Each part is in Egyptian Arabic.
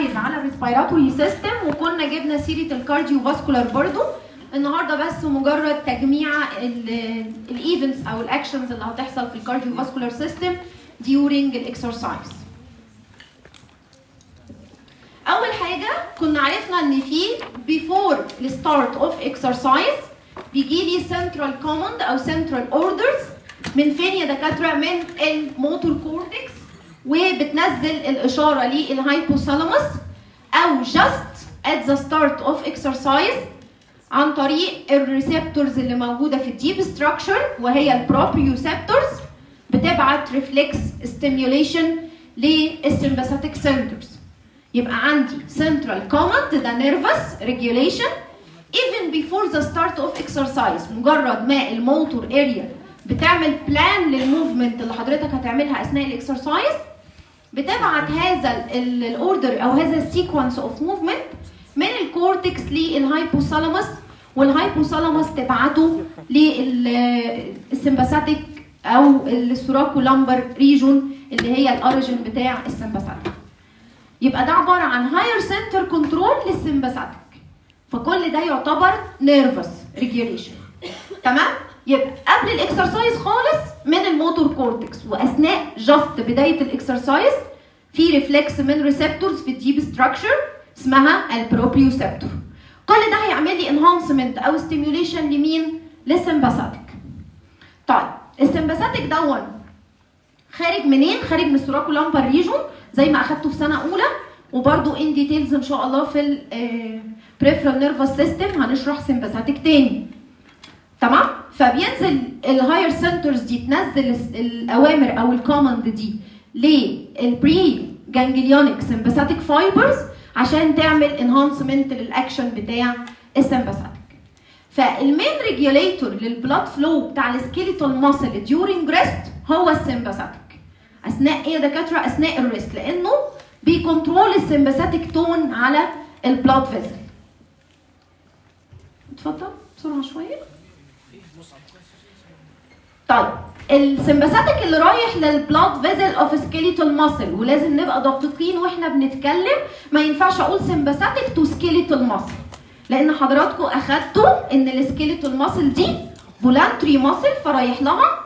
سلايد على الريسبيراتوري سيستم وكنا جبنا سيره الكارديو فاسكولار برضو النهارده بس مجرد تجميع الايفنتس او الاكشنز اللي هتحصل في الكارديو فاسكولار سيستم during الاكسرسايز اول حاجه كنا عرفنا ان في before الستارت اوف اكسرسايز بيجي لي central command او central orders من فين يا دكاتره من الموتور كورتكس وبتنزل الاشاره للهايبوثالاموس او just at the start of exercise عن طريق الريسبتورز اللي موجوده في الديب ستراكشر وهي البروبريوسبتورز بتبعت ريفلكس ستيميوليشن للسمباثيك سنترز يبقى عندي central command ده nervous regulation even before the start of exercise مجرد ما الموتور اريا بتعمل بلان للموفمنت اللي حضرتك هتعملها اثناء الاكسرسايز بتبعت هذا الاوردر او هذا السيكونس اوف موفمنت من الكورتكس للهايبوثالاموس والهايبوثالاموس تبعته للسمباثيك او السوراكو لامبر ريجون اللي هي الاوريجن بتاع السمباثيك يبقى ده عباره عن هاير سنتر كنترول للسمباثيك فكل ده يعتبر نيرفس ريجوليشن تمام يبقى قبل الاكسرسايز خالص من الموتور كورتكس واثناء جاست بدايه الاكسرسايز في ريفلكس من ريسبتورز في الديب ستراكشر اسمها البروبريوسبتور كل ده هيعمل لي انهانسمنت او ستيميوليشن لمين للسمباثيك طيب السمباثيك دون خارج منين خارج من السوراكو لامبر ريجون زي ما اخدته في سنه اولى وبرده ان ديتيلز ان شاء الله في البريفرال نيرفس سيستم هنشرح سمباثيك تاني تمام فبينزل الهاير سنترز دي تنزل الاوامر او الكوماند دي للبري جانجليونيك سمباثيك فايبرز عشان تعمل انهانسمنت للاكشن بتاع السمباثيك فالمين ريجوليتور للبلاد فلو بتاع السكيليتال ماسل ديورنج ريست هو السمباثيك اثناء ايه يا دكاتره اثناء الريست لانه بيكنترول السمباثيك تون على البلاد فيزل اتفضل بسرعه شويه طيب السمباثيك اللي رايح للبلاد فيزل اوف سكيليتال ماسل ولازم نبقى دقيقين واحنا بنتكلم ما ينفعش اقول سمباثيك تو سكيليتال ماسل لان حضراتكم اخدتوا ان السكيليتال ماسل دي فولانتري ماسل فرايح لها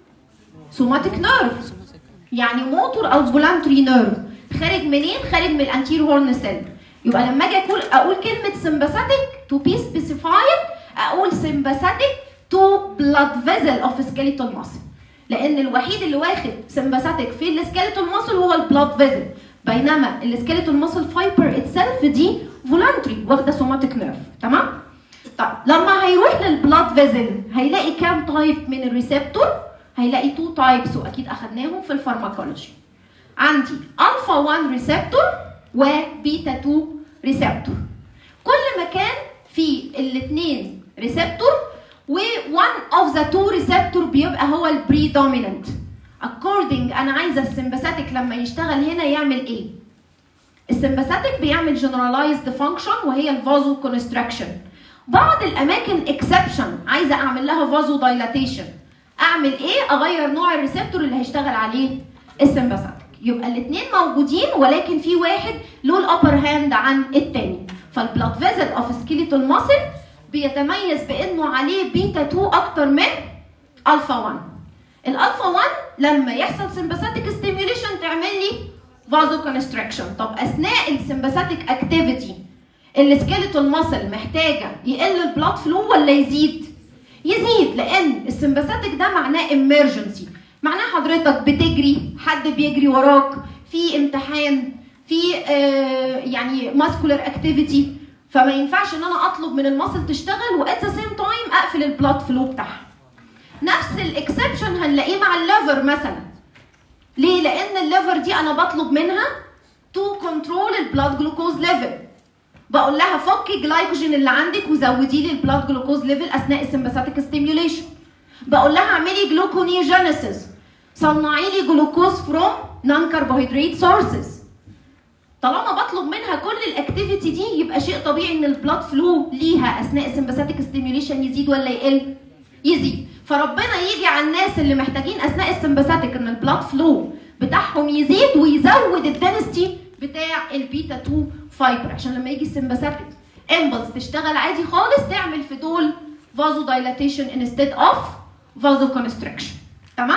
سوماتيك نيرف يعني موتور او فولانتري نيرف خارج منين خارج من الانتير هورن سيل يبقى لما اجي اقول اقول كلمه سمباثيك تو بي سبيسيفايد اقول سمباثيك تو بلاد فيزل اوف سكيليتال ماسل لان الوحيد اللي واخد سمباثيك في السكيليتال ماسل هو البلاد فيزل بينما السكيليتال ماسل فايبر اتسلف دي فولانتري واخده سوماتيك نيرف تمام طيب لما هيروح للبلاد فيزل هيلاقي كام تايب من الريسبتور هيلاقي تو تايبس واكيد اخدناهم في الفارماكولوجي عندي الفا 1 ريسبتور وبيتا 2 ريسبتور كل مكان في الاثنين ريسبتور و one of the two receptor بيبقى هو البريدوميننت according انا عايزه السمباثيك لما يشتغل هنا يعمل ايه السمباثيك بيعمل generalized function وهي الفازو كونستراكشن بعض الاماكن اكسبشن عايزه اعمل لها فازو دايلاتيشن اعمل ايه اغير نوع الريسبتور اللي هيشتغل عليه السمباثيك يبقى الاثنين موجودين ولكن في واحد له الابر هاند عن الثاني فالبلاد فيزل اوف سكيليتال ماسل بيتميز بانه عليه بيتا 2 اكتر من الفا 1 الالفا 1 لما يحصل سمباثيك ستيميوليشن تعمل لي فازو كونستراكشن طب اثناء السمباثيك اكتيفيتي السكيليتال ماسل محتاجه يقل البلاد فلو ولا يزيد يزيد لان السمباثيك ده معناه امرجنسي معناه حضرتك بتجري حد بيجري وراك في امتحان في آه يعني ماسكولار اكتيفيتي فما ينفعش ان انا اطلب من المصل تشتغل وات ذا سيم تايم اقفل البلاد فلو بتاعها نفس الاكسبشن هنلاقيه مع الليفر مثلا ليه لان الليفر دي انا بطلب منها تو كنترول البلاد جلوكوز ليفل بقول لها فكي الجلايكوجين اللي عندك وزودي لي البلاد جلوكوز ليفل اثناء السمباثيك ستيميوليشن بقول لها اعملي جلوكونيوجينيسيس صنعي لي جلوكوز فروم نون كربوهيدرات سورسز طالما بطلب منها كل الاكتيفيتي دي يبقى شيء طبيعي ان البلاد فلو ليها اثناء السمباثيك ستيميوليشن يزيد ولا يقل يزيد فربنا يجي على الناس اللي محتاجين اثناء السمباثيك ان البلاد فلو بتاعهم يزيد ويزود الدنستي بتاع البيتا 2 فايبر عشان لما يجي السمباثيك امبلس تشتغل عادي خالص تعمل في دول فازو دايلاتيشن انستيد اوف فازو كونستريكشن تمام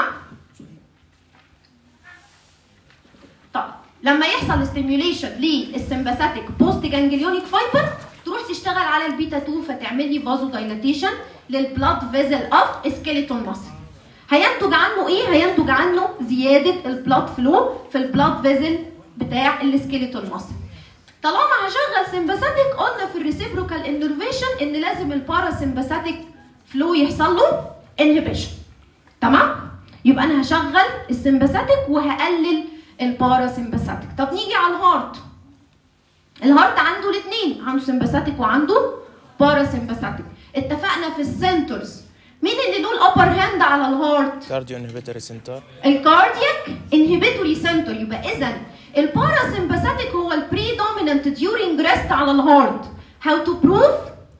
طيب لما يحصل ستيميوليشن للسمباثيك بوست جانجليونيك فايبر تروح تشتغل على البيتا 2 فتعمل لي فازو دايلاتيشن للبلاد فيزل اوف سكيليتون ماسل هينتج عنه ايه؟ هينتج عنه زياده البلاد فلو في البلاد فيزل بتاع السكيليتون ماسل طالما هشغل سمباثيك قلنا في الريسيبروكال انرفيشن ان لازم الباراسمباثيك فلو يحصل له انهبيشن تمام يبقى انا هشغل السمباثيك وهقلل الباراسمباثيك طب نيجي على الهارت الهارت عنده الاثنين عنده سمباثيك وعنده باراسمباثيك اتفقنا في السنترز مين اللي له الابر هاند على الهارت كارديو انهبيتوري سنتر الكاردياك انهبيتوري سنتر يبقى اذا الباراسمباثيك هو البريدومينانت ديورينج ريست على الهارت هاو تو بروف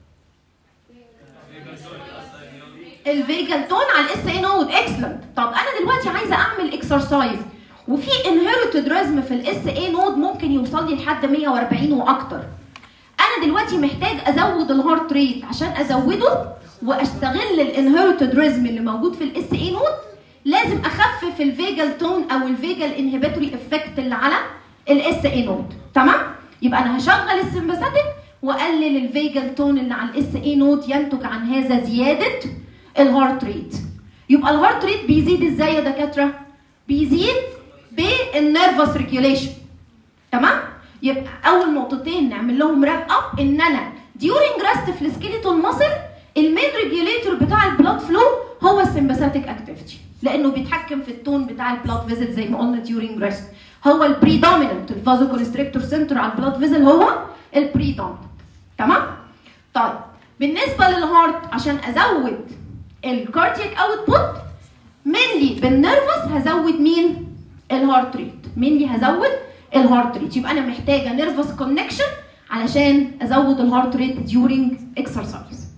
الفيجال تون على الاس اي نود اكسلنت طب انا دلوقتي عايزه اعمل اكسرسايز وفي انهيرتد ريزم في الاس اي نود ممكن يوصل لي لحد 140 واكتر انا دلوقتي محتاج ازود الهارت ريت عشان ازوده واستغل الانهيرتد ريزم اللي موجود في الاس اي نود لازم اخفف الفيجال تون او الفيجال انهبيتوري افكت اللي على الاس اي نود تمام يبقى انا هشغل السمباثيك واقلل الفيجال تون اللي على الاس اي نود ينتج عن هذا زياده الهارت ريت يبقى الهارت ريت بيزيد ازاي يا دكاتره بيزيد بالنيرفس ريجوليشن تمام يبقى اول نقطتين نعمل لهم راب اب ان انا ديورنج ريست في السكيليتون ماسل المين ريجوليتور بتاع البلاد فلو هو السمباثيك اكتيفيتي لانه بيتحكم في التون بتاع البلاد فيزل زي ما قلنا ديورنج ريست هو البريدوميننت الفازو كونستريكتور سنتر على البلاد فيزل هو البريدوميننت تمام طيب بالنسبه للهارت عشان ازود الكاردياك اوتبوت مينلي بالنرفس هزود مين الهارت ريت مينلي هزود الهارت ريت يبقى انا محتاجه نيرفس كونكشن علشان ازود الهارت ريت ديورنج اكسرسايز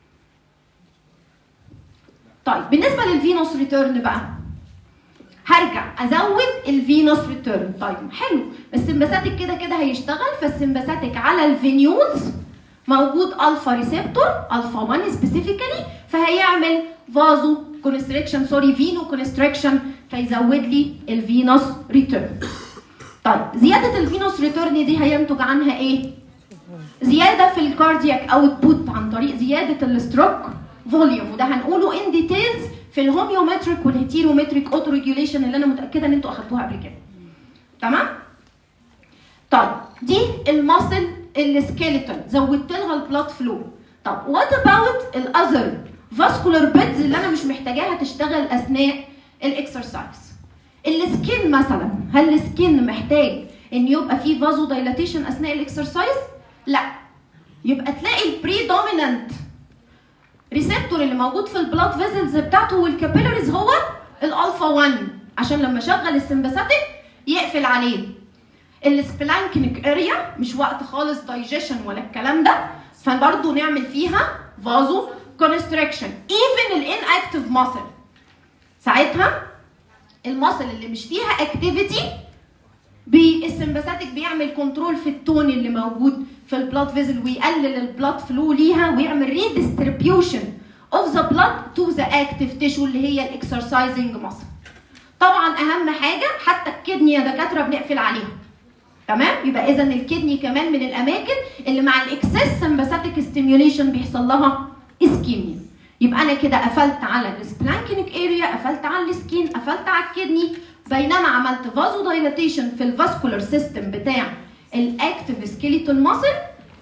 طيب بالنسبه للفينوس ريتيرن بقى هرجع ازود الفينوس ريتيرن طيب حلو السمباثيك كده كده هيشتغل فالسمباثيك على الفينيولز موجود الفا ريسبتور الفا 1 سبيسيفيكالي فهيعمل فازو كونستريكشن سوري فينو كونستريكشن فيزود لي الفينوس ريتيرن طيب زياده الفينوس ريتيرن دي هينتج عنها ايه زياده في الكاردياك اوتبوت عن طريق زياده الستروك فوليوم وده هنقوله ان ديتيلز في الهوميومتريك والهيتيرومتريك اوتو ريجوليشن اللي انا متاكده ان انتوا اخدتوها قبل كده تمام طيب دي الماسل السكيلتون زودت لها البلاد فلو طب وات اباوت الاذر فاسكولار بيدز اللي انا مش محتاجاها تشتغل اثناء الاكسرسايز السكين مثلا هل السكين محتاج ان يبقى فيه فازو دايلاتيشن اثناء الاكسرسايز لا يبقى تلاقي البريدومينانت ريسبتور اللي موجود في البلاد فيزلز بتاعته والكابيلاريز هو الالفا 1 عشان لما اشغل السمباثيك يقفل عليه السبلانكينيك اريا مش وقت خالص دايجيشن ولا الكلام ده فبرضه نعمل فيها فازو كونستريكشن ايفن الان اكتف ماسل ساعتها الماسل اللي مش فيها اكتيفيتي السمباثيك بيعمل كنترول في التون اللي موجود في البلاد فيزل ويقلل البلاد فلو ليها ويعمل ريديستريبيوشن اوف ذا بلاد تو ذا اكتيف تيشو اللي هي الاكسرسايزنج ماسل طبعا اهم حاجه حتى الكدني يا دكاتره بنقفل عليها تمام يبقى اذا الكدني كمان من الاماكن اللي مع الاكسس سمباثيك ستيميوليشن بيحصل لها اسكيميا يبقى انا كده قفلت على السبلانكينيك اريا قفلت على السكين قفلت على الكدني بينما عملت فازو دايلاتيشن في الفاسكولار سيستم بتاع الاكتيف سكيليتون ماسل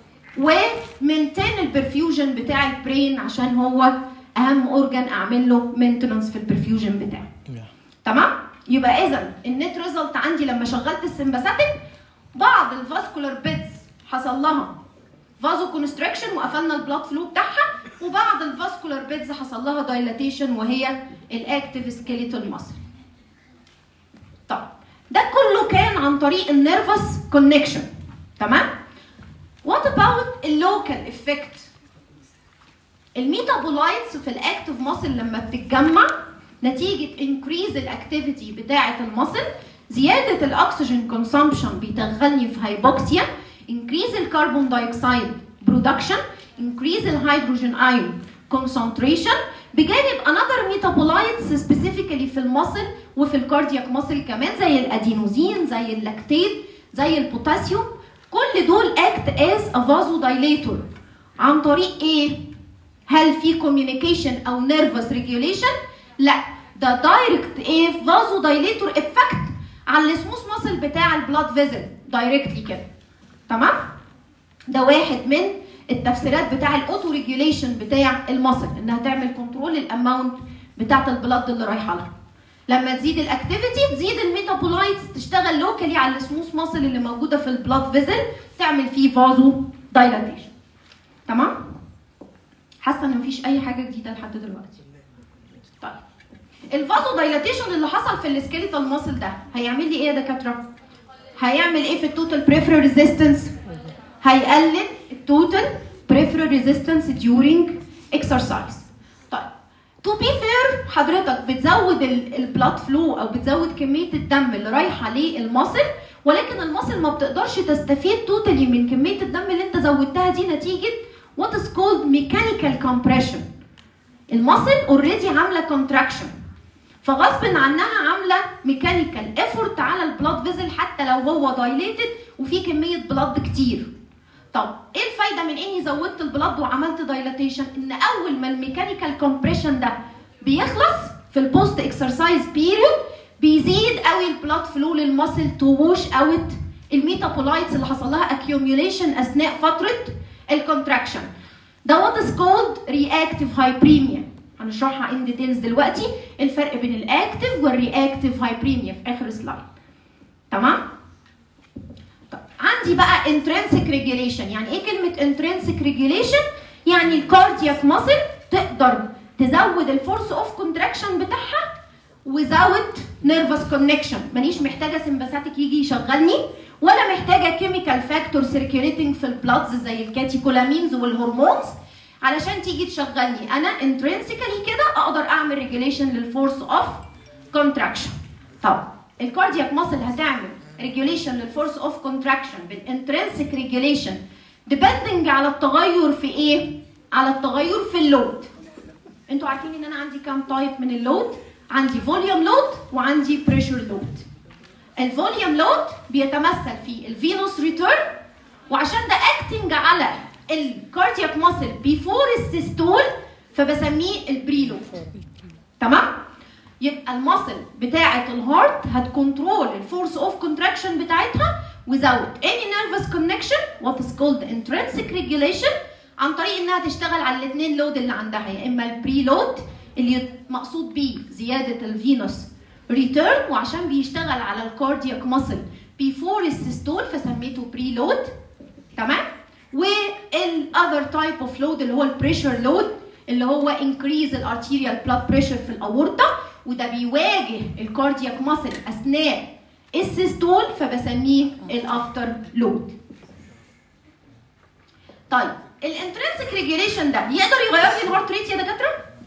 ومنتين البرفيوجن بتاع البرين عشان هو اهم اورجان اعمل له مينتنانس في البرفيوجن بتاعه تمام يبقى اذا النت ريزلت عندي لما شغلت السمباثيك بعض الفاسكولار بيتس حصل لها فازو كونستريكشن وقفلنا البلاد فلو بتاعها وبعض الفاسكولار بيتس حصل لها دايلاتيشن وهي الاكتيف سكيليتون ماسل طب ده كله كان عن طريق النيرفس كونكشن تمام وات اباوت اللوكال افكت الميتابولايتس في الاكتيف ماسل لما بتتجمع نتيجه انكريز الاكتيفيتي بتاعه الماسل زياده الاكسجين كونسامبشن بيدخلني في هايبوكسيا increase الكربون دايوكسيد برودكشن increase الهيدروجين ايون concentration بجانب another metabolites specifically في المصل وفي الكاردياك مصل كمان زي الادينوزين زي اللاكتيت زي البوتاسيوم كل دول act as a vasodilator عن طريق ايه؟ هل في communication او nervous regulation؟ لا ده دايركت ايه vasodilator effect على السموث ماسل بتاع البلاد فيزل دايركتلي كده تمام؟ ده واحد من التفسيرات بتاع الاوتو ريجوليشن بتاع المصل انها تعمل كنترول للاماونت بتاعت البلاد اللي رايحه لها لما تزيد الاكتيفيتي تزيد الميتابولايتس تشتغل لوكالي على السموث ماسل اللي موجوده في البلاد فيزل تعمل فيه فازو دايلاتيشن تمام حاسه ان مفيش اي حاجه جديده لحد دلوقتي طيب الفازو دايلاتيشن اللي حصل في السكيليتال ماسل ده هيعمل لي ايه يا دكاتره هيعمل ايه في التوتال بريفرال ريزيستنس هيقلل التوتال بريفرال ريزيستنس during exercise طيب تو بي فير حضرتك بتزود البلاد فلو او بتزود كميه الدم اللي رايحه للمصل ولكن المصل ما بتقدرش تستفيد توتالي من كميه الدم اللي انت زودتها دي نتيجه what is called mechanical compression المصل اوريدي عامله contraction فغصب عنها عامله ميكانيكال ايفورت على البلاد فيزل حتى لو هو دايليتد وفي كميه بلاد كتير طب ايه الفايده من اني زودت البلاد وعملت دايلاتيشن ان اول ما الميكانيكال كومبريشن ده بيخلص في البوست اكسرسايز بيريود بيزيد قوي البلاد فلو للمسل تو ووش اوت الميتابولايتس اللي حصل لها اكيوميوليشن اثناء فتره الكونتراكشن ده وات از كولد رياكتيف هايبريميا هنشرحها ان ديتيلز دلوقتي الفرق بين الاكتيف والرياكتيف هايبريميا في اخر سلايد تمام طب عندي بقى intrinsic regulation يعني ايه كلمه intrinsic regulation يعني الكاردياك ماسل تقدر تزود الفورس اوف كونتراكشن بتاعها without nervous connection مانيش محتاجه سمباثيك يجي يشغلني ولا محتاجه كيميكال فاكتور سيركيوليتنج في البلادز زي الكاتيكولامينز والهرمونز علشان تيجي تشغلني انا انترنسيكالي كده اقدر اعمل ريجوليشن للفورس اوف كونتراكشن طب الكاردياك ماسل هتعمل ريجوليشن للفورس اوف كونتراكشن بالانترنسيك ريجوليشن ديبندنج على التغير في ايه على التغير في اللود انتوا عارفين ان انا عندي كام تايب من اللود عندي فوليوم لود وعندي بريشر لود الفوليوم لود بيتمثل في الفينوس ريتيرن وعشان ده اكتنج على الكاردياك ماسل بيفور السيستول فبسميه البريلود تمام يبقى الماسل بتاعه الهارت هتكنترول الفورس اوف كونتراكشن بتاعتها without any nervous connection what is called intrinsic regulation عن طريق انها تشتغل على الاثنين لود اللي عندها يا اما البري لود اللي مقصود بيه زياده الفينوس ريتيرن وعشان بيشتغل على الكاردياك ماسل بيفور السيستول فسميته بري لود تمام والاذر تايب اوف لود اللي هو البريشر لود اللي هو انكريز الارتيريال بلاد بريشر في الاورطه وده بيواجه الكاردياك ماسل اثناء السيستول فبسميه الافتر لود طيب الانترنسك ريجوليشن ده يقدر يغير لي الهارت ريت يا دكاتره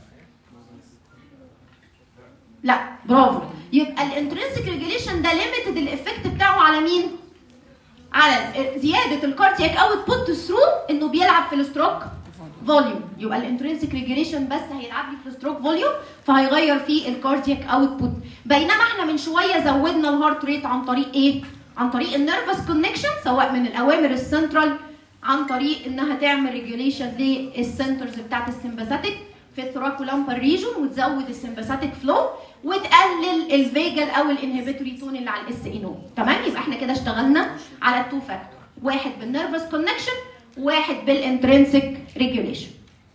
لا برافو يبقى الانترنسك ريجوليشن ده ليميتد الافكت بتاعه على مين على زياده الكاردياك اوت بوت ثرو انه بيلعب في الستروك فوليوم يبقى الانترنسك ريجوليشن بس هيلعب لي في الستروك فوليوم فهيغير في الكاردياك اوت بوت بينما احنا من شويه زودنا الهارت ريت عن طريق ايه عن طريق النيرفس كونكشن سواء من الاوامر السنترال عن طريق انها تعمل ريجوليشن للسنترز بتاعت السمباثيك في الثراكولامبر ريجون وتزود السمباثيك فلو وتقلل الفيجل او الانهبيتوري تون اللي على الاس اي نو تمام يبقى احنا كده اشتغلنا على التو فاكتور واحد بالنيرفس كونكشن واحد بالانترنسك ريجوليشن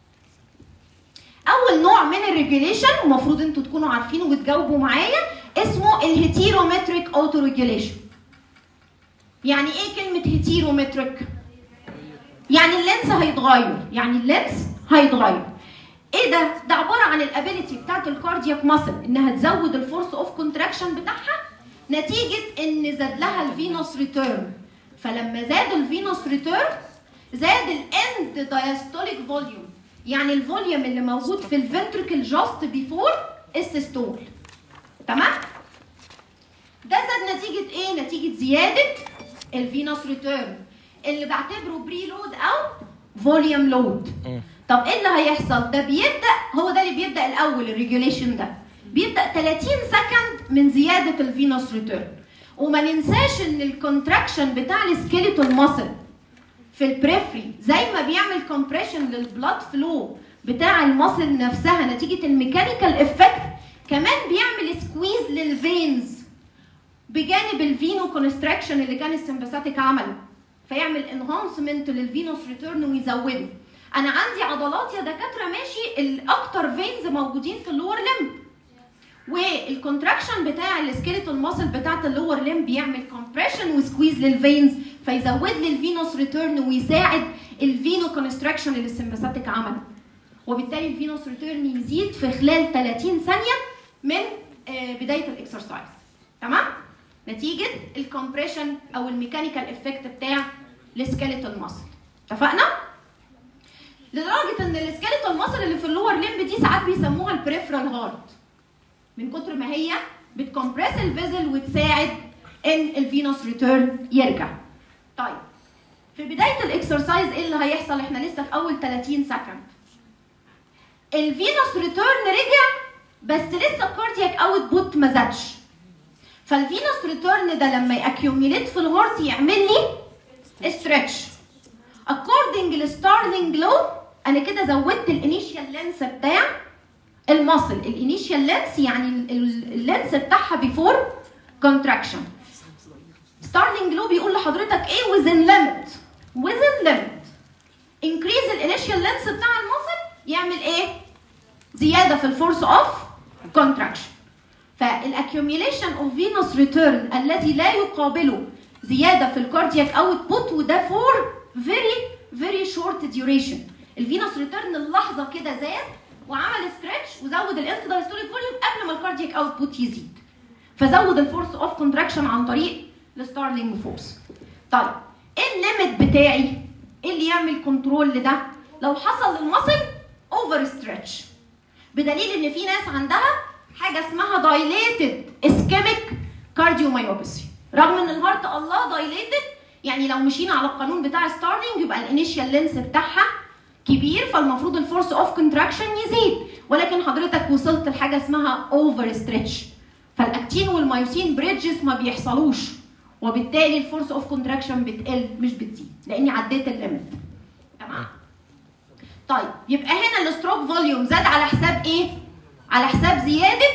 اول نوع من الريجوليشن المفروض انتوا تكونوا عارفينه وتجاوبوا معايا اسمه الهيتيرومتريك اوتو ريجوليشن يعني ايه كلمه هيتيرومتريك يعني اللينس هيتغير يعني اللينس هيتغير ايه ده ده عباره عن الابيليتي بتاعت الكاردياك ماسل انها تزود الفورس اوف كونتراكشن بتاعها نتيجه ان زاد لها الفينوس ريتيرن فلما زاد الفينوس ريتيرن زاد الاند دايستوليك فوليوم يعني الفوليوم اللي موجود في الفنتركل جاست بيفور السيستول تمام ده زاد نتيجه ايه نتيجه زياده الفينوس ريتيرن اللي بعتبره بري لود او فوليوم لود طب ايه اللي هيحصل ده بيبدا هو ده اللي بيبدا الاول الريجوليشن ده بيبدا 30 سكند من زياده الفينوس ريتيرن وما ننساش ان الكونتراكشن بتاع السكيليتال ماسل في البريفري زي ما بيعمل كومبريشن للبلاد فلو بتاع الماسل نفسها نتيجه الميكانيكال افكت كمان بيعمل سكويز للفينز بجانب الفينو كونستراكشن اللي كان السمباثيك عمله فيعمل انهانسمنت للفينوس ريتيرن ويزوده انا عندي عضلات يا دكاتره ماشي الاكتر فينز موجودين في اللور لمب والكونتراكشن بتاع السكيلتال ماسل بتاعت اللور لمب بيعمل كومبريشن وسكويز للفينز فيزود لي الفينوس ريتيرن ويساعد الفينو كونستراكشن اللي السمباثيك عمله وبالتالي الفينوس ريتيرن يزيد في خلال 30 ثانيه من آه، بدايه الاكسرسايز تمام نتيجه الكومبريشن او الميكانيكال افكت بتاع السكيلتال ماسل اتفقنا لدرجه ان السكيلتال ماسل اللي في اللور لمب دي ساعات بيسموها البريفرال هارت من كتر ما هي بتكمبرس الفيزل وتساعد ان الفينوس ريتيرن يرجع طيب في بدايه الاكسرسايز ايه اللي هيحصل احنا لسه في اول 30 سكند الفينوس ريتيرن رجع بس لسه الكاردياك اوت بوت ما زادش فالفينوس ريتيرن ده لما ياكيوميليت في الهارت يعمل لي ستريتش اكوردنج لستارلينج لو انا كده زودت الانيشال لينس بتاع المصل الانيشال لينس يعني اللينس بتاعها بيفور كونتراكشن ستارلينج لو بيقول لحضرتك ايه within limit within limit increase الانيشال لينس بتاع المصل يعمل ايه زياده في الفورس اوف كونتراكشن فالاكيوميليشن اوف فينوس ريتيرن الذي لا يقابله زياده في الكاردياك اوت بوت وده فور فيري فيري شورت ديوريشن الفينوس ريتيرن اللحظه كده زاد وعمل ستريتش وزود الانت دايستوليك فوليوم قبل ما الكاردياك اوت بوت يزيد فزود الفورس اوف كونتراكشن عن طريق الستارلينج فورس طيب ايه الليميت بتاعي ايه اللي يعمل كنترول لده لو حصل للمصل اوفر ستريتش بدليل ان في ناس عندها حاجه اسمها دايليتد اسكيميك كارديومايوباثي رغم ان الهارت الله دايليتد يعني لو مشينا على القانون بتاع ستارلينج يبقى الانيشال لينس بتاعها كبير فالمفروض الفورس اوف كونتراكشن يزيد ولكن حضرتك وصلت لحاجه اسمها اوفر ستريتش فالاكتين والمايوسين بريدجز ما بيحصلوش وبالتالي الفورس اوف كونتراكشن بتقل مش بتزيد لاني عديت الليميت تمام طيب يبقى هنا الستروك فوليوم زاد على حساب ايه على حساب زياده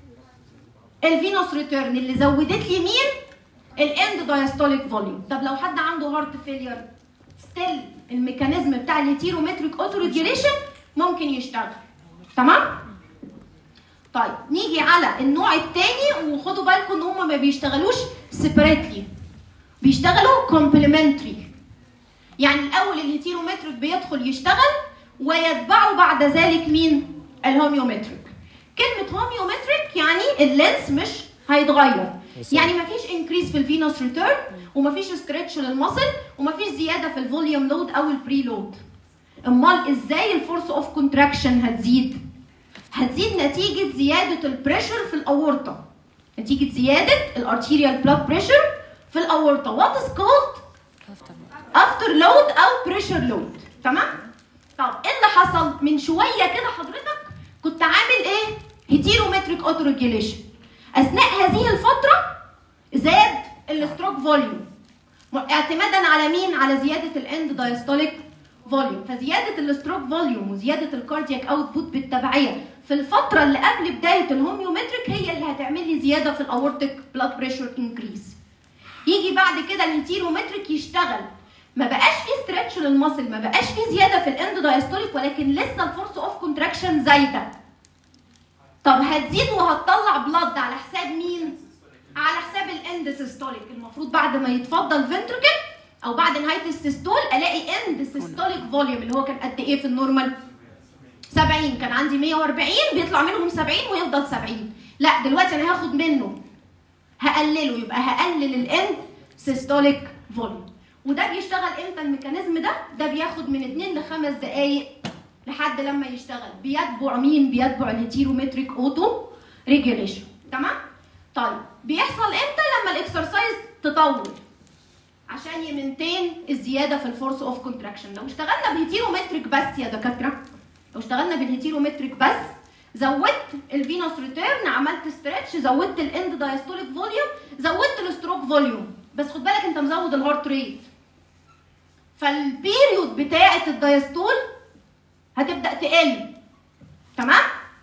الفينوس ريتيرن اللي زودت لي مين الاند دايستوليك فوليوم طب لو حد عنده هارت فيلير ستيل الميكانيزم بتاع الهيتيرومتريك اوتو ريجوليشن ممكن يشتغل تمام طيب نيجي على النوع الثاني وخدوا بالكم ان هم ما بيشتغلوش سيبريتلي بيشتغلوا كومبلمنتري يعني الاول الهيتيرومتريك بيدخل يشتغل ويتبعه بعد ذلك مين الهوميومتريك كلمه هوميومتريك يعني اللينس مش هيتغير يعني مفيش انكريز في الفينوس ريتيرن ومفيش ستريتش للمصل ومفيش زياده في الفوليوم لود او البري لود امال ازاي الفورس اوف كونتراكشن هتزيد هتزيد نتيجه زياده البريشر في الاورطه نتيجه زياده الارتيريال بلاد بريشر في الاورطه وات از كولد افتر لود او بريشر لود تمام طب ايه اللي حصل من شويه كده حضرتك كنت عامل ايه هيتيرومتريك اوتو ريجوليشن اثناء هذه الفتره زاد الستروك فوليوم اعتمادا على مين على زياده الاند دايستوليك فوليوم فزياده الستروك فوليوم وزياده الكاردياك اوت بوت بالتبعيه في الفتره اللي قبل بدايه الهوميومتريك هي اللي هتعمل لي زياده في الاورتيك بلاد بريشر انكريز يجي بعد كده الهيتيرومتريك يشتغل ما بقاش في ستريتش للمصل ما بقاش في زياده في الاند دايستوليك ولكن لسه الفورس اوف كونتراكشن زايده طب هتزيد وهتطلع بلاد على حساب مين على حساب الاند سيستوليك المفروض بعد ما يتفضل فنتركل او بعد نهايه السيستول الاقي اند سيستوليك فوليوم اللي هو كان قد ايه في النورمال 70 كان عندي 140 بيطلع منهم 70 ويفضل 70 لا دلوقتي انا هاخد منه هقلله يبقى هقلل الاند سيستوليك فوليوم وده بيشتغل امتى الميكانيزم ده ده بياخد من 2 ل 5 دقائق لحد لما يشتغل بيتبع مين بيتبع الهيتيرومتريك اوتو ريجوليشن تمام طيب بيحصل امتى ما الاكسرسايز تطول عشان يمنتين الزياده في الفورس اوف كونتراكشن لو اشتغلنا بهيتيرومتريك بس يا دكاتره لو اشتغلنا بالهيتيرومتريك بس زودت الفينوس ريتيرن عملت ستريتش زودت الاند دايستوليك فوليوم زودت الستروك فوليوم بس خد بالك انت مزود الهارت ريت فالبيريود بتاعه الدايستول هتبدا تقل تمام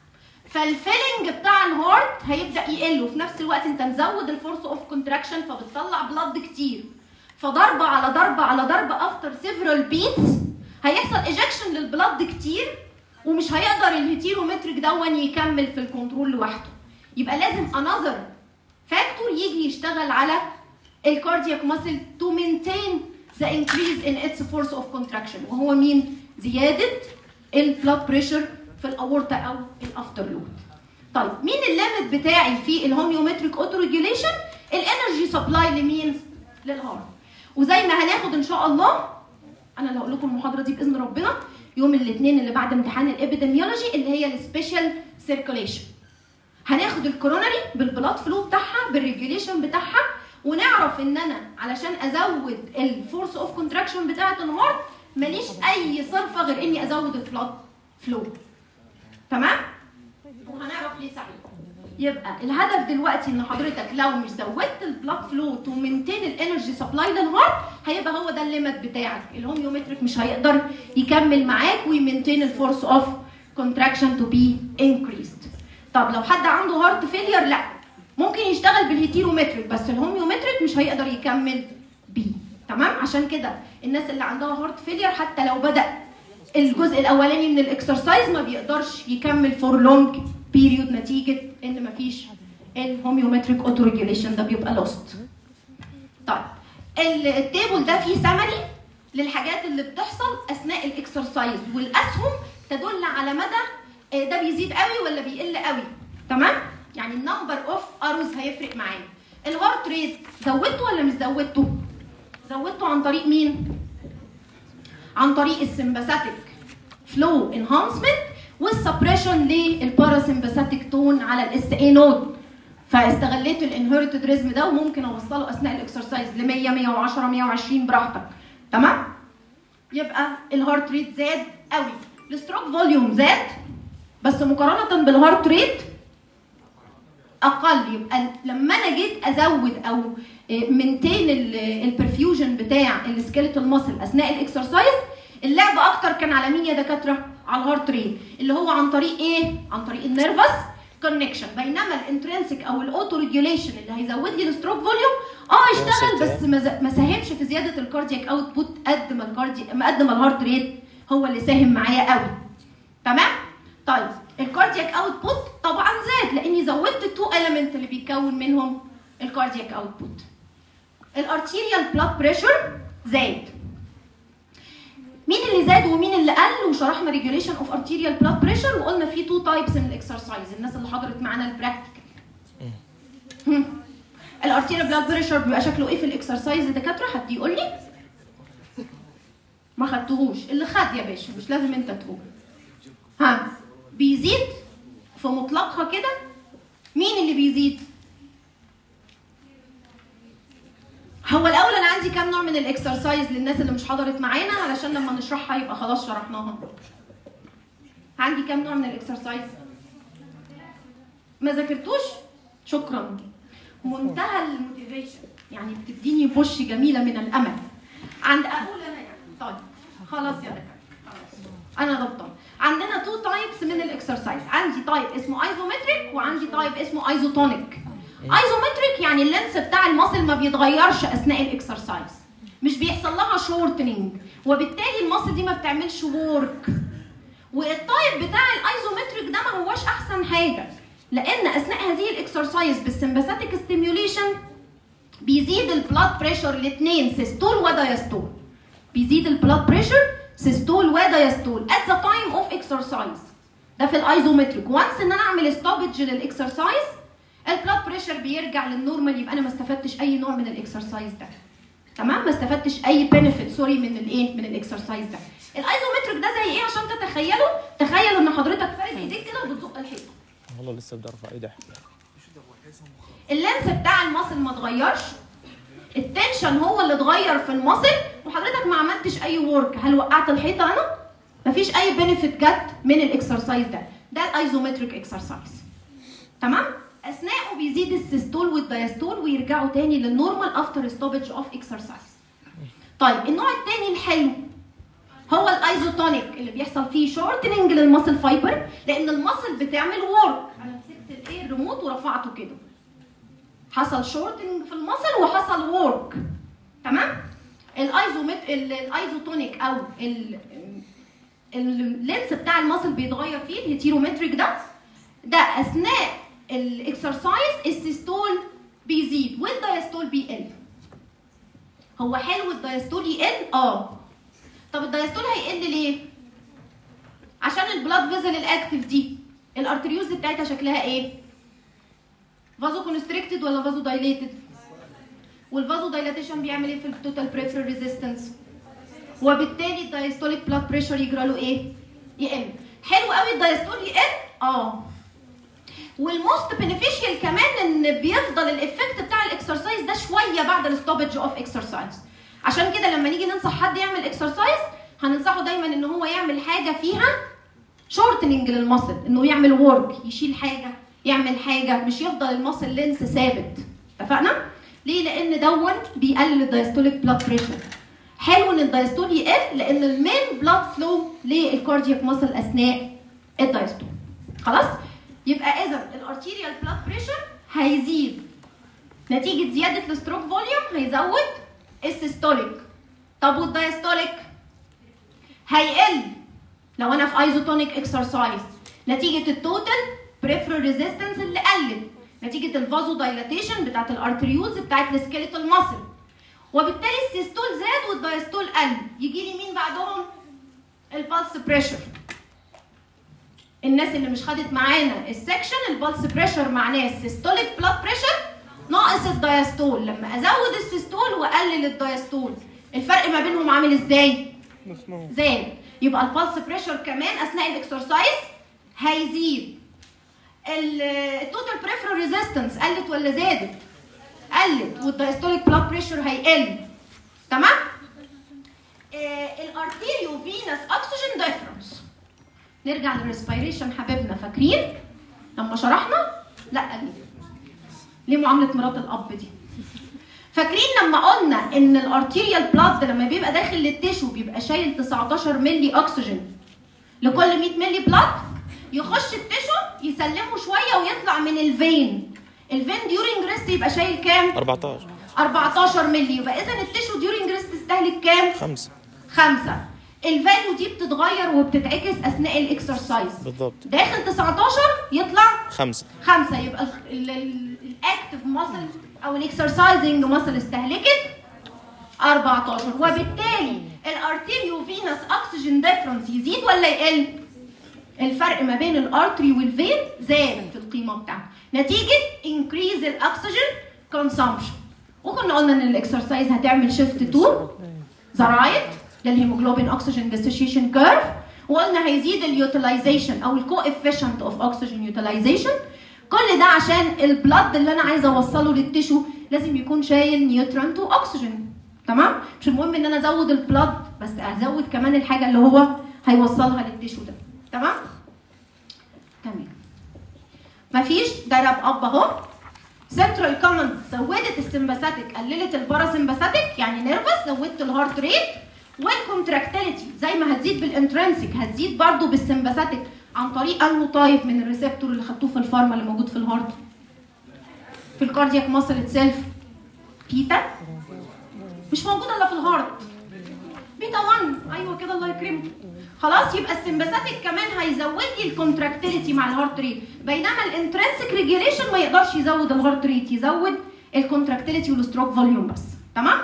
فالفيلنج بتاع الهارت هيبدا يقل وفي نفس الوقت انت مزود الفورس اوف كونتراكشن فبتطلع بلاد كتير فضربه على ضربه على ضربه افتر سيفرال بيتس هيحصل ايجكشن للبلاد كتير ومش هيقدر الهيتيرومتريك دون يكمل في الكنترول لوحده يبقى لازم انذر فاكتور يجي يشتغل على الكاردياك ماسل تو مينتين ذا انكريز ان اتس فورس اوف كونتراكشن وهو مين زياده البلاد بريشر في الاورطه او الافتر لود طيب مين الليمت بتاعي في الهوميومتريك اوتو ريجوليشن الانرجي سبلاي لمين للهارت وزي ما هناخد ان شاء الله انا اللي هقول لكم المحاضره دي باذن ربنا يوم الاثنين اللي بعد امتحان الابيديميولوجي اللي هي السبيشال سيركوليشن هناخد الكورونري بالبلاد فلو بتاعها بالريجوليشن بتاعها ونعرف ان انا علشان ازود الفورس اوف كونتراكشن بتاعه الهارت ماليش اي صرفه غير اني ازود البلاد فلو تمام وهنعرف ليه ساعتها يبقى الهدف دلوقتي ان حضرتك لو مش زودت البلاد فلو تو مينتين الانرجي سبلاي للهارت هيبقى هو ده الليمت بتاعك الهوميومتريك مش هيقدر يكمل معاك ويمينتين الفورس اوف كونتراكشن تو بي انكريزد طب لو حد عنده هارت فيلير لا ممكن يشتغل بالهيتيرومتريك بس الهوميومتريك مش هيقدر يكمل بيه تمام عشان كده الناس اللي عندها هارت فيلير حتى لو بدا الجزء الاولاني من الاكسرسايز ما بيقدرش يكمل فور لونج بيريود نتيجه ان مفيش الهوميومتريك اوتو ريجوليشن ده بيبقى لوست طيب التيبل ده فيه سمري للحاجات اللي بتحصل اثناء الاكسرسايز والاسهم تدل على مدى آه، ده بيزيد قوي ولا بيقل قوي تمام يعني النمبر اوف اروز هيفرق معايا الهارت ريت زودته ولا مش زودته زودته عن طريق مين عن طريق السمباثيك فلو انهانسمنت والسبريشن للباراسمباثيك تون على الاس اي نود فاستغليت الانهيرتد ريزم ده وممكن اوصله اثناء الاكسرسايز ل 100 110 120 براحتك تمام يبقى الهارت ريت زاد قوي الستروك فوليوم زاد بس مقارنه بالهارت ريت اقل يبقى لما انا جيت ازود او منتين البرفيوجن بتاع السكيلتال ماسل اثناء الاكسرسايز اللعب اكتر كان على مين يا دكاتره على الهارت ريت اللي هو عن طريق ايه عن طريق النيرفس كونكشن بينما الانترنسك او الاوتو ريجوليشن اللي هيزود لي الستروك فوليوم اه اشتغل بس ما ز- ما ساهمش في زياده الكاردياك اوتبوت قد ما الكاردي قد ما الهارت ريت هو اللي ساهم معايا قوي تمام طيب الكاردياك اوتبوت طبعا زاد لاني زودت التو اليمنت اللي بيتكون منهم الكاردياك اوتبوت الارتيريال بلاد بريشر زاد مين اللي زاد ومين اللي قل وشرحنا ريجوليشن اوف ارتيريال بلاد بريشر وقلنا في تو تايبس من الاكسرسايز الناس اللي حضرت معانا البراكتيكال الارتيريال بلاد بريشر بيبقى شكله ايه في الاكسرسايز يا دكاتره حد يقول لي ما خدتهوش اللي خد يا باشا مش لازم انت تقول ها بيزيد في مطلقها كده مين اللي بيزيد هو الاول انا عندي كام نوع من الاكسرسايز للناس اللي مش حضرت معانا علشان لما نشرحها يبقى خلاص شرحناها عندي كام نوع من الاكسرسايز ما ذاكرتوش شكرا منتهى الموتيفيشن يعني بتديني بوش جميله من الامل عند اقول انا يعني طيب خلاص يا دكاتره خلاص انا غلطان عندنا تو تايبس من الاكسرسايز عندي تايب اسمه ايزومتريك وعندي تايب اسمه ايزوتونيك ايزومتريك يعني اللينس بتاع المصل ما بيتغيرش اثناء الاكسرسايز مش بيحصل لها شورتنينج وبالتالي المصل دي ما بتعملش وورك والتايب بتاع الايزومتريك ده ما هوش احسن حاجه لان اثناء هذه الاكسرسايز بالسمباثيك ستيميوليشن بيزيد البلاد بريشر الاثنين سيستول ودايستول بيزيد البلاد بريشر سيستول ودايستول at the time of exercise ده في الايزومتريك وانس ان انا اعمل ستوبج للاكسرسايز البلاد بريشر بيرجع للنورمال يبقى انا ما استفدتش اي نوع من الاكسرسايز ده تمام ما استفدتش اي بنفيت سوري من الايه من الاكسرسايز ده الايزومتريك ده زي ايه عشان تتخيلوا تخيلوا ان حضرتك فارد ايديك كده وبتزق الحيطه والله لسه بدي ارفع ايدي اللينس بتاع المصل ما اتغيرش التنشن هو اللي اتغير في المصل وحضرتك ما عملتش اي ورك هل وقعت الحيطه انا مفيش اي بنفيت جت من الاكسرسايز ده ده الايزومتريك اكسرسايز تمام اثناءه بيزيد السيستول والدايستول ويرجعوا تاني للنورمال افتر ستوبج اوف اكسرسايز طيب النوع الثاني الحلو هو الايزوتونيك اللي بيحصل فيه شورتنج للماسل فايبر لان الماسل بتعمل ورك انا مسكت الايه الريموت ورفعته كده حصل شورتنج في الماسل وحصل ورك تمام الايزومت الايزوتونيك او ال اللينس بتاع الماسل بيتغير فيه الهيتيرومتريك ده ده اثناء الاكسرسايز السيستول بيزيد والدايستول بيقل هو حلو الدايستول يقل اه طب الدايستول هيقل ليه عشان البلاد فيزل الاكتف دي الارتريوز بتاعتها شكلها ايه فازو كونستريكتد ولا فازو دايليتد والفازو دايلاتيشن بيعمل ايه في التوتال بريفرال ريزيستنس وبالتالي الدايستوليك بلاد بريشر يجرى له ايه يقل حلو قوي الدايستول يقل اه والموست بينيفيشال كمان ان بيفضل الافكت بتاع الاكسرسايز ده شويه بعد الستوبج اوف اكسرسايز عشان كده لما نيجي ننصح حد يعمل اكسرسايز هننصحه دايما ان هو يعمل حاجه فيها شورتنج للمصل انه يعمل ورك يشيل حاجه يعمل حاجه مش يفضل المصل لينس ثابت اتفقنا ليه لان دون بيقلل الدايستوليك بلاد بريشر حلو ان الدايستول يقل لان المين بلاد فلو للكاردياك ماسل اثناء الدايستول خلاص يبقى اذا الارتيريال بلاد بريشر هيزيد نتيجه زياده الستروك فوليوم هيزود السيستوليك طب والدايستوليك هيقل لو انا في ايزوتونيك اكسرسايز نتيجه التوتال بريفرال ريزيستنس اللي قلت نتيجه الفازو دايلاتيشن بتاعت الارتريولز بتاعت السكيليتال ماسل وبالتالي السيستول زاد والدايستول قل يجي لي مين بعدهم البلس بريشر الناس اللي مش خدت معانا السكشن البلس بريشر معناه السيستوليك بلاد بريشر ناقص الدايستول لما ازود السيستول واقلل الدايستول الفرق ما بينهم عامل ازاي زاد يبقى البلس بريشر كمان اثناء الاكسرسايز هيزيد التوتال بريفرال ريزيستنس قلت ولا زادت قلت والدايستوليك بلاد بريشر هيقل تمام الارتيريو فينس اكسجين ديفرنس نرجع للريسبيريشن حبايبنا فاكرين لما شرحنا لا ليه ليه معامله مرات الاب دي فاكرين لما قلنا ان الارتيريال بلاد لما بيبقى داخل للتيشو بيبقى شايل 19 ملي اكسجين لكل 100 ملي بلاد يخش التيشو يسلمه شويه ويطلع من الفين الفين ديورنج ريست يبقى شايل كام 14 14 ملي يبقى اذا التيشو ديورنج ريست تستهلك كام 5 خمسة الفاليو دي بتتغير وبتتعكس اثناء الاكسرسايز بالضبط داخل 19 يطلع 5 خمسة يبقى الاكتف ماسل او الاكسرسايزنج ماسل استهلكت 14 وبالتالي الارتيريو فينس اكسجين ديفرنس يزيد ولا يقل؟ الفرق ما بين الارتري والفين زاد في القيمه بتاعته نتيجه انكريز الاكسجين كونسامشن وكنا قلنا ان الاكسرسايز هتعمل شيفت تو ذا رايت للهيموجلوبين اوكسجين ديسوشيشن كيرف وقلنا هيزيد اليوتيلايزيشن او الكوفيشنت اوف اوكسجين يوتيلايزيشن كل ده عشان البلد اللي انا عايزه اوصله للتشو لازم يكون شايل نيوترانت واكسجين تمام مش المهم ان انا ازود البلد بس ازود كمان الحاجه اللي هو هيوصلها للتشو ده تمام تمام مفيش ضرب اب اهو سنترال كومن زودت السمباثيك قللت الباراسمباثيك يعني نيرفس زودت الهارت ريت والكونتراكتيليتي زي ما هتزيد بالانترنسك هتزيد برضو بالسمباثيك عن طريق انه طيب من الريسبتور اللي خدتوه في الفارما اللي موجود في الهارت في الكاردياك ماسل اتسيلف بيتا مش موجود الا في الهارت بيتا 1 ايوه كده الله يكرمك خلاص يبقى السمباثيك كمان هيزود لي الكونتراكتيليتي مع الهارت ريت بينما الانترنسك ريجيليشن ما يقدرش يزود الهارت ريت يزود الكونتراكتيليتي والستروك فوليوم بس تمام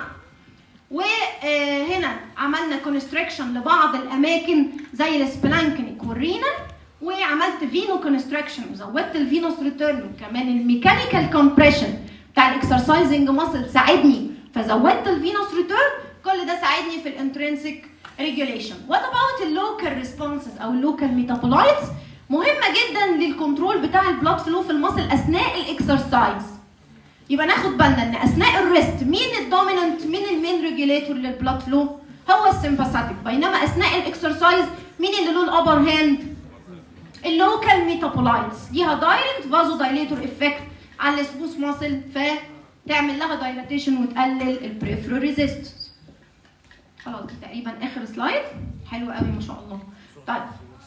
وهنا عملنا كونستريكشن لبعض الاماكن زي السبلانكنيك والرينال وعملت فينو كونستراكشن وزودت الفينوس ريتيرن وكمان الميكانيكال كومبريشن بتاع الاكسرسايزنج ماسل ساعدني فزودت الفينوس ريتيرن كل ده ساعدني في الانترنسك ريجوليشن وات اباوت اللوكال ريسبونسز او اللوكال ميتابولايتس مهمه جدا للكنترول بتاع البلاد فلو في الماسل اثناء الاكسرسايز يبقى ناخد بالنا ان اثناء الريست مين الدوميننت مين المين ريجوليتور للبلاد فلو هو السمباثيك بينما اثناء الاكسرسايز مين اللي له الابر هاند اللوكال ميتابولايتس ليها دايركت فازو دايليتور افكت على السموث ماسل فتعمل لها دايلاتيشن وتقلل البريفرو ريزيستنس خلاص دي تقريبا اخر سلايد حلو قوي ما شاء الله طيب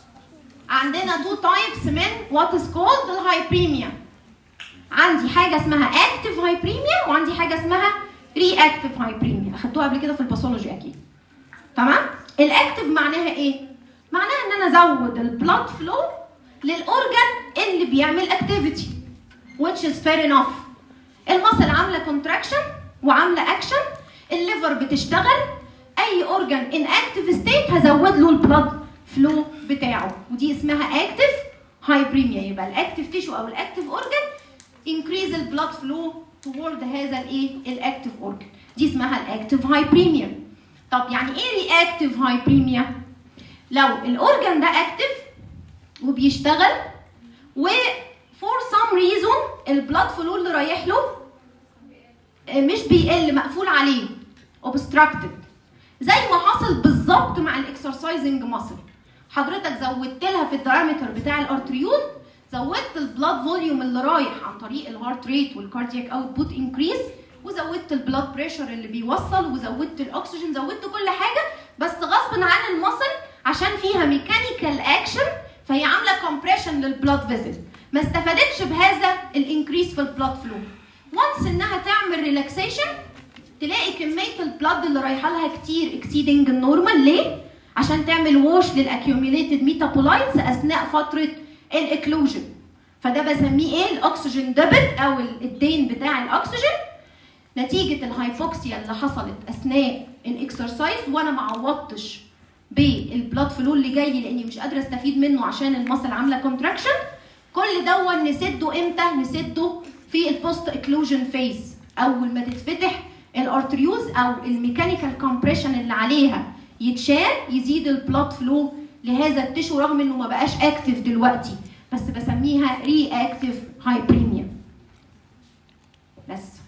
عندنا تو تايبس من وات از كولد الهايبريميا عندي حاجه اسمها اكتف هايبريميا وعندي حاجه اسمها ري اكتف هايبريميا اخدتوها قبل كده في الباثولوجي اكيد تمام الاكتف معناها ايه معناها ان انا ازود البلاد فلو للاورجن اللي بيعمل اكتيفيتي which is fair enough المصل عامله كونتراكشن وعامله اكشن الليفر بتشتغل اي اورجن ان اكتف ستيت هزود له البلاد فلو بتاعه ودي اسمها اكتف هايبريميا يبقى الاكتف تيشو او الاكتف اورجن increase البلاد فلو toward هذا الايه الاكتف اورجن دي اسمها الاكتف هايبريميا طب يعني ايه رياكتيف هايبريميا لو الاورجن ده اكتف وبيشتغل و فور سام ريزون البلاد فلو اللي رايح له مش بيقل مقفول عليه obstructed زي ما حصل بالظبط مع الاكسرسايزنج ماسل حضرتك زودت لها في الدايمتر بتاع الارتريول زودت البلاد فوليوم اللي رايح عن طريق الهارت ريت والكاردياك اوتبوت انكريز وزودت البلاد بريشر اللي بيوصل وزودت الاكسجين زودت كل حاجه بس غصب عن المصل عشان فيها ميكانيكال اكشن فهي عامله كومبريشن للبلاد فيزل ما استفادتش بهذا الانكريس في البلاد فلو وانس انها تعمل ريلاكسيشن تلاقي كميه البلاد اللي رايحه لها كتير اكسيدنج النورمال ليه عشان تعمل ووش للاكيوميليتد ميتابولايتس اثناء فتره الاكلوجن فده بسميه ايه الاكسجين ديبت او الدين بتاع الاكسجين نتيجه الهايبوكسيا اللي حصلت اثناء الاكسرسايز وانا ما عوضتش بالبلاد فلو اللي جاي لي لاني مش قادره استفيد منه عشان المصل عامله كونتراكشن كل دون نسده امتى نسده في البوست اكلوجن فيز اول ما تتفتح الارتريوز او الميكانيكال كومبريشن اللي عليها يتشال يزيد البلاد فلو لهذا التشو رغم انه ما بقاش اكتف دلوقتي بس بسميها ري اكتف هايبريميا بس